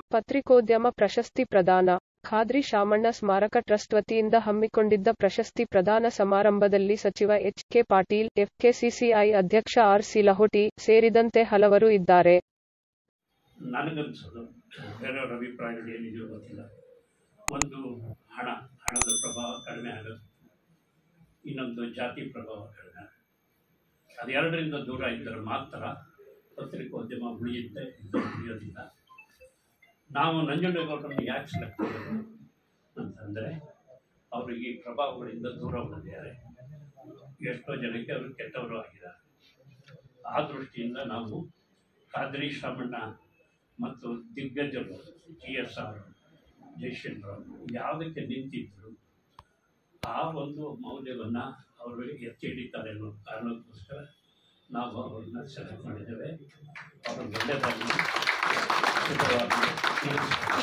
ಪತ್ರಿಕೋದ್ಯಮ ಪ್ರಶಸ್ತಿ ಪ್ರದಾನ ಖಾದ್ರಿ ಶಾಮಣ್ಣ ಸ್ಮಾರಕ ಟ್ರಸ್ಟ್ ವತಿಯಿಂದ ಹಮ್ಮಿಕೊಂಡಿದ್ದ ಪ್ರಶಸ್ತಿ ಪ್ರದಾನ ಸಮಾರಂಭದಲ್ಲಿ ಸಚಿವ ಎಚ್ ಕೆ ಪಾಟೀಲ್ ಎಫ್ಕೆಸಿಸಿಐ ಅಧ್ಯಕ್ಷ ಆರ್ ಸಿ ಲಹೋಟಿ ಸೇರಿದಂತೆ ಹಲವರು ಇದ್ದಾರೆ ನನಗನ್ಸೋದು ಬೇರೆಯವರ ಅಭಿಪ್ರಾಯಗಳು ಏನಿದೆಯೋ ಗೊತ್ತಿಲ್ಲ ಒಂದು ಹಣ ಹಣದ ಪ್ರಭಾವ ಕಡಿಮೆ ಆಗೋದು ಇನ್ನೊಂದು ಜಾತಿ ಪ್ರಭಾವ ಕಡಿಮೆ ಆಗೋದು ಅದೆರಡರಿಂದ ದೂರ ಇದ್ದರೆ ಮಾತ್ರ ಪತ್ರಿಕೋದ್ಯಮ ಉಳಿಯುತ್ತೆ ಇದು ಉಳಿಯೋದಿಲ್ಲ ನಾವು ನಂಜುಂಡೇಗೌಡರನ್ನು ಯಾಕೆ ಸೆಲೆಕ್ಟ್ ಮಾಡೋದು ಅಂತಂದರೆ ಅವರಿಗೆ ಈ ಪ್ರಭಾವಗಳಿಂದ ದೂರ ಉಳಿದಿದ್ದಾರೆ ಎಷ್ಟೋ ಜನಕ್ಕೆ ಅವರು ಕೆಟ್ಟವರು ಆಗಿದ್ದಾರೆ ಆ ದೃಷ್ಟಿಯಿಂದ ನಾವು ಖಾದ್ರಿ ಶ್ರಮಣ್ಣ ಮತ್ತು ದಿಗ್ಗಜರು ಜಿ ಎಸ್ ಆರ್ ಜಯಶಂಕರ್ ಯಾವುದಕ್ಕೆ ನಿಂತಿದ್ರು ಆ ಒಂದು ಮೌಲ್ಯವನ್ನು ಅವರು ಎತ್ತಿ ಹಿಡಿತಾರೆ ಅನ್ನೋ ಕಾರಣಕ್ಕೋಸ್ಕರ ನಾವು ಅವ್ರನ್ನ ಸೆಲೆಕ್ಟ್ ಮಾಡಿದ್ದೇವೆ ಅವರು ಒಳ್ಳೆಯದಾಗಿ ಶುಭವಾಗಿ ತೀರಿಸ್ತಾರೆ.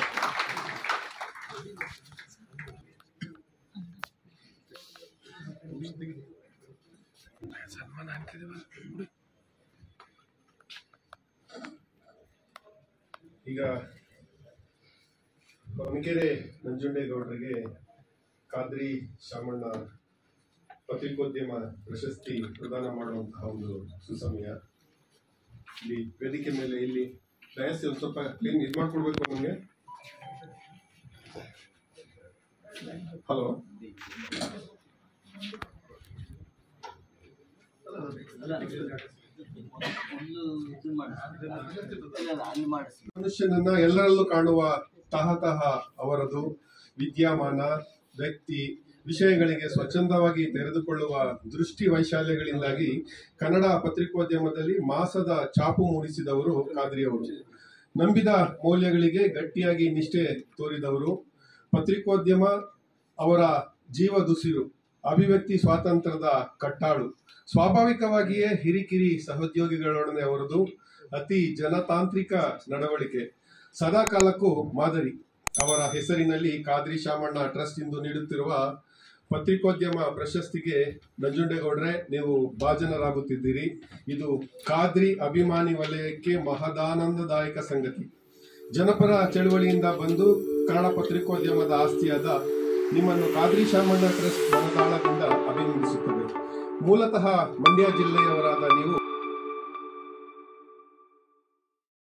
ಈಗ ಹೊನಕೆರೆ ನಂಜುಂಡೇಗೌಡರಿಗೆ ಖಾದ್ರಿ ಶಾಮಣ್ಣ ಪತ್ರಿಕೋದ್ಯಮ ಪ್ರಶಸ್ತಿ ಪ್ರದಾನ ಮಾಡುವಂತಹ ಒಂದು ಸುಸಮಯ ಇಲ್ಲಿ ವೇದಿಕೆ ಮೇಲೆ ಇಲ್ಲಿ ಡಯಸ್ ಒಂದು ಸ್ವಲ್ಪ ಕ್ಲೀನ್ ಇದು ಮಾಡ್ಕೊಡ್ಬೇಕು ನಮಗೆ ಹಲೋ ಮನುಷ್ಯನನ್ನ ಎಲ್ಲರಲ್ಲೂ ಕಾಣುವ ತಹತಹ ಅವರದು ವಿದ್ಯಮಾನ ವ್ಯಕ್ತಿ ವಿಷಯಗಳಿಗೆ ಸ್ವಚ್ಛಂದವಾಗಿ ತೆರೆದುಕೊಳ್ಳುವ ದೃಷ್ಟಿ ವೈಶಾಲ್ಯಗಳಿಂದಾಗಿ ಕನ್ನಡ ಪತ್ರಿಕೋದ್ಯಮದಲ್ಲಿ ಮಾಸದ ಚಾಪು ಮೂಡಿಸಿದವರು ಖಾದ್ರಿಯವರು ನಂಬಿದ ಮೌಲ್ಯಗಳಿಗೆ ಗಟ್ಟಿಯಾಗಿ ನಿಷ್ಠೆ ತೋರಿದವರು ಪತ್ರಿಕೋದ್ಯಮ ಅವರ ಜೀವದುಸಿರು ಅಭಿವ್ಯಕ್ತಿ ಸ್ವಾತಂತ್ರ್ಯದ ಕಟ್ಟಾಳು ಸ್ವಾಭಾವಿಕವಾಗಿಯೇ ಹಿರಿಕಿರಿ ಸಹೋದ್ಯೋಗಿಗಳೊಡನೆ ಅವರದು ಅತಿ ಜನತಾಂತ್ರಿಕ ನಡವಳಿಕೆ ಸದಾ ಕಾಲಕ್ಕೂ ಮಾದರಿ ಅವರ ಹೆಸರಿನಲ್ಲಿ ಖಾದ್ರಿ ಶಾಮಣ್ಣ ಟ್ರಸ್ಟ್ ಇಂದು ನೀಡುತ್ತಿರುವ ಪತ್ರಿಕೋದ್ಯಮ ಪ್ರಶಸ್ತಿಗೆ ನಂಜುಂಡೇಗೌಡ್ರೆ ನೀವು ಭಾಜನರಾಗುತ್ತಿದ್ದೀರಿ ಇದು ಖಾದ್ರಿ ಅಭಿಮಾನಿ ವಲಯಕ್ಕೆ ಮಹದಾನಂದದಾಯಕ ಸಂಗತಿ ಜನಪರ ಚಳವಳಿಯಿಂದ ಬಂದು ಕನ್ನಡ ಪತ್ರಿಕೋದ್ಯಮದ ಆಸ್ತಿಯಾದ ನಿಮ್ಮನ್ನು ಖಾದ್ರಿ ಶಾಮಣ್ಣ ಟ್ರಸ್ಟ್ ಮನದಾಳದಿಂದ ಅಭಿನಂದಿಸುತ್ತದೆ ಮೂಲತಃ ಮಂಡ್ಯ ಜಿಲ್ಲೆಯವರಾದ ನೀವು